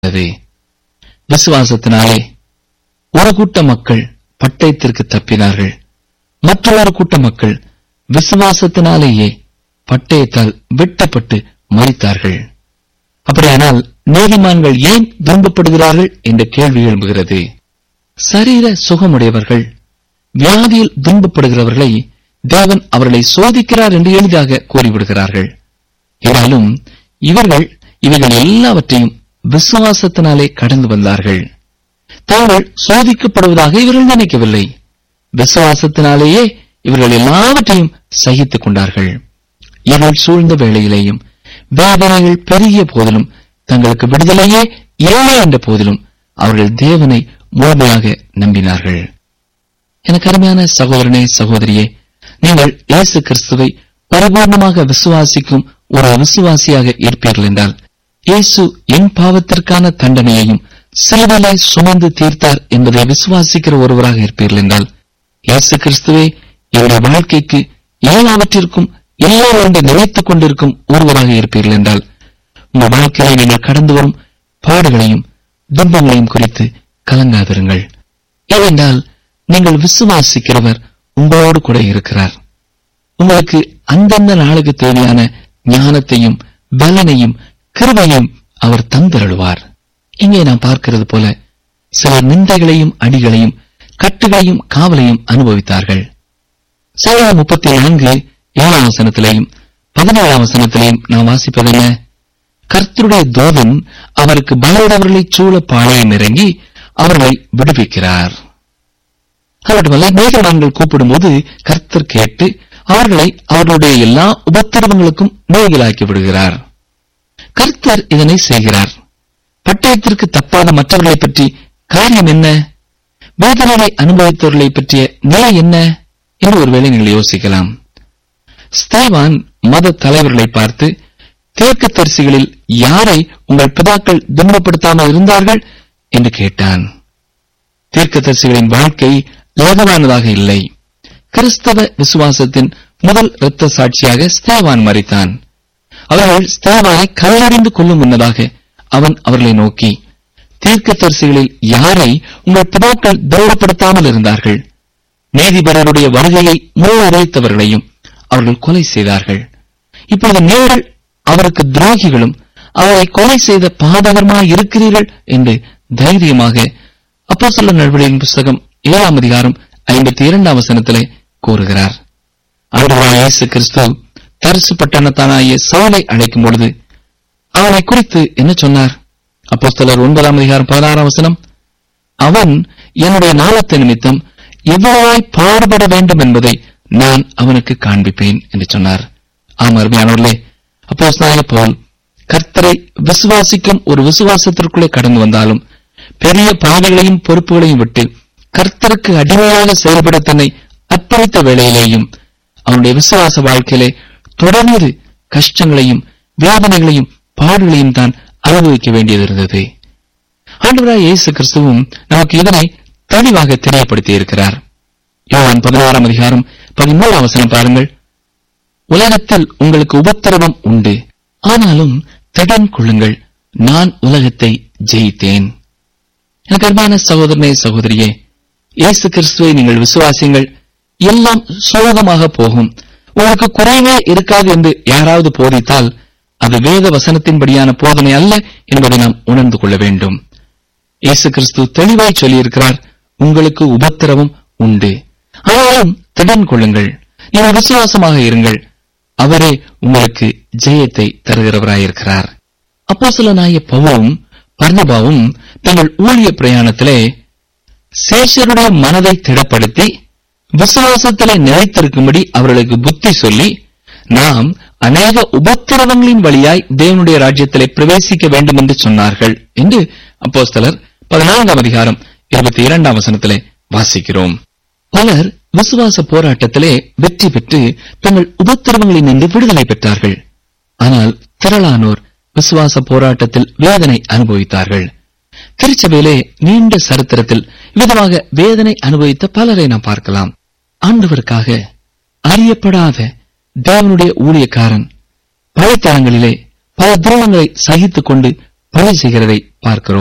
உள்ளது விசுவாசத்தினாலே ஒரு கூட்ட மக்கள் பட்டயத்திற்கு தப்பினார்கள் மற்றொரு கூட்ட மக்கள் விசுவாசத்தினாலேயே பட்டயத்தால் வெட்டப்பட்டு மறித்தார்கள் அப்படியானால் நீதிமான்கள் ஏன் விரும்பப்படுகிறார்கள் என்ற கேள்வி எழும்புகிறது சரீர சுகமுடையவர்கள் வியாதியில் துன்பப்படுகிறவர்களை தேவன் அவர்களை சோதிக்கிறார் என்று எளிதாக கூறிவிடுகிறார்கள் என்றாலும் இவர்கள் இவைகள் எல்லாவற்றையும் விசுவாசத்தினாலே கடந்து வந்தார்கள் தாங்கள் சோதிக்கப்படுவதாக இவர்கள் நினைக்கவில்லை விசுவாசத்தினாலேயே இவர்கள் எல்லாவற்றையும் சகித்துக் கொண்டார்கள் இருள் சூழ்ந்த வேளையிலேயும் வேதனைகள் பெருகிய போதிலும் தங்களுக்கு விடுதலையே இல்லை என்ற போதிலும் அவர்கள் தேவனை முழுமையாக நம்பினார்கள் எனக்கு அருமையான சகோதரனே சகோதரியே நீங்கள் இயேசு கிறிஸ்துவை பரிபூர்ணமாக விசுவாசிக்கும் ஒரு விசுவாசியாக இருப்பீர்கள் என்றால் இயேசு என் பாவத்திற்கான தண்டனையையும் சிலுவையிலே சுமந்து தீர்த்தார் என்பதை விசுவாசிக்கிற ஒருவராக இருப்பீர்கள் என்றால் இயேசு கிறிஸ்துவே என்னுடைய வாழ்க்கைக்கு எல்லாவற்றிற்கும் எல்லாம் என்று நினைத்துக் கொண்டிருக்கும் ஒருவராக இருப்பீர்கள் என்றால் உங்கள் வாழ்க்கையில நீங்கள் கடந்து வரும் பாடுகளையும் துன்பங்களையும் குறித்து கலங்காதிருங்கள் ஏனென்றால் நீங்கள் விசுவாசிக்கிறவர் உங்களோடு கூட இருக்கிறார் உங்களுக்கு அந்தந்த நாளுக்கு தேவையான ஞானத்தையும் பலனையும் கிருபையும் அவர் தந்தருளுவார் இங்கே நாம் பார்க்கிறது போல சிலர் நிந்தைகளையும் அடிகளையும் கட்டுகளையும் காவலையும் அனுபவித்தார்கள் சேலம் முப்பத்தி நான்கு ஏழாம் வசனத்திலேயும் பதினேழாம் வசனத்திலேயும் நாம் வாசிப்பதென்ன கர்த்தருடைய தூதன் அவருக்கு பயந்தவர்களை சூழ பாளையம் இறங்கி அவர்களை விடுவிக்கிறார் அது மட்டுமல்ல மேகவான்கள் கூப்பிடும்போது கர்த்தர் கேட்டு அவர்களை அவர்களுடைய எல்லா உபத்திரவங்களுக்கும் நீங்களாக்கி விடுகிறார் கர்த்தர் இதனை செய்கிறார் பட்டயத்திற்கு தப்பாத மற்றவர்களை பற்றி காரியம் என்ன வேதனையை அனுபவித்தவர்களை பற்றிய நிலை என்ன என்று ஒருவேளை நீங்கள் யோசிக்கலாம் ஸ்தேவான் மத தலைவர்களை பார்த்து தீர்க்கதரிசிகளில் யாரை உங்கள் பிதாக்கள் துன்பப்படுத்தாமல் இருந்தார்கள் என்று கேட்டான் தீர்க்கதரிசிகளின் வாழ்க்கை லேகமானதாக இல்லை கிறிஸ்தவ விசுவாசத்தின் முதல் இரத்த சாட்சியாக ஸ்தேவான் மறித்தான் அவர்கள் ஸ்தேவானை கல்லறிந்து கொள்ளும் முன்னதாக அவன் அவர்களை நோக்கி தீர்க்கதரிசிகளில் யாரை உங்கள் பிதாக்கள் துரோகப்படுத்தாமல் இருந்தார்கள் நீதிபரருடைய வருகையை முன்னறிவித்தவர்களையும் அவர்கள் கொலை செய்தார்கள் இப்பொழுது நீங்கள் அவருக்கு துரோகிகளும் அவரை கொலை செய்த பாதகரமாய் இருக்கிறீர்கள் என்று தைரியமாக அப்போ சொல்ல நடவடிக்கையின் புஸ்தகம் ஏழாம் அதிகாரம் ஐம்பத்தி இரண்டாம் வசனத்திலே கூறுகிறார் ஆண்டவராய் இயேசு கிறிஸ்து தரிசு பட்டணத்தானாகிய சவுலை அழைக்கும் பொழுது அவனை குறித்து என்ன சொன்னார் அப்போஸ்தலர் ஒன்பதாம் அதிகாரம் பதினாறாம் வசனம் அவன் என்னுடைய நாளத்தை நிமித்தம் எவ்வளவாய் பாடுபட வேண்டும் என்பதை நான் அவனுக்கு காண்பிப்பேன் என்று சொன்னார் ஆம் அருமையானவர்களே அப்போஸ்தலனாகிய பவுல் கர்த்தரை விசுவாசிக்கும் ஒரு விசுவாசத்திற்குள்ளே கடந்து வந்தாலும் பெரிய பாதைகளையும் பொறுப்புகளையும் விட்டு கர்த்தருக்கு அடிமையாக செயல்பட தன்னை அர்ப்பணித்த வேளையிலேயும் அவனுடைய விசுவாச வாழ்க்கையிலே தொடர்ந்து கஷ்டங்களையும் வேதனைகளையும் பாடுகளையும் தான் அனுபவிக்க வேண்டியது இருந்தது ஆண்டவராய் இயேசு கிறிஸ்துவும் நமக்கு இதனை தெளிவாக தெரியப்படுத்தி இருக்கிறார் யோவான் பதினாறாம் அதிகாரம் பதிமூணாம் வசனம் பாருங்கள் உலகத்தில் உங்களுக்கு உபத்திரவம் உண்டு ஆனாலும் திடன் கொள்ளுங்கள் நான் உலகத்தை ஜெயித்தேன் எனக்கு அன்பான சகோதரனே சகோதரியே இயேசு கிறிஸ்துவை நீங்கள் விசுவாசியுங்கள் எல்லாம் சுலபமாக போகும் உங்களுக்கு குறைவே இருக்காது என்று யாராவது போதித்தால் அது வேத வசனத்தின்படியான போதனை அல்ல என்பதை நாம் உணர்ந்து கொள்ள வேண்டும் இயேசு கிறிஸ்து தெளிவாய் சொல்லியிருக்கிறார் உங்களுக்கு உபத்திரவம் உண்டு ஆனாலும் திடன் கொள்ளுங்கள் நீங்கள் விசுவாசமாக இருங்கள் அவரே உங்களுக்கு ஜெயத்தை தருகிறவராயிருக்கிறார் அப்போ சில நாய பவுலும் பர்ணபாவும் தங்கள் ஊழிய பிரயாணத்திலே சேஷருடைய மனதை திடப்படுத்தி விசுவாசத்திலே நிலைத்திருக்கும்படி அவர்களுக்கு புத்தி சொல்லி நாம் அநேக உபத்திரவங்களின் வழியாய் தேவனுடைய ராஜ்யத்திலே பிரவேசிக்க வேண்டும் என்று சொன்னார்கள் என்று அப்போஸ்தலர் பதினான்காம் அதிகாரம் இருபத்தி இரண்டாம் வசனத்திலே வாசிக்கிறோம் பலர் விசுவாச போராட்டத்திலே வெற்றி பெற்று தங்கள் உபத்திரவங்களில் நின்று விடுதலை பெற்றார்கள் ஆனால் திரளானோர் விசுவாச போராட்டத்தில் வேதனை அனுபவித்தார்கள் திருச்சபையிலே நீண்ட சரித்திரத்தில் விதமாக வேதனை அனுபவித்த பலரை நாம் பார்க்கலாம் ஆண்டவருக்காக அறியப்படாத தேவனுடைய ஊழியக்காரன் பல தளங்களிலே பல துரோகங்களை சகித்துக் கொண்டு பழி செய்கிறதை பார்க்கிறோம்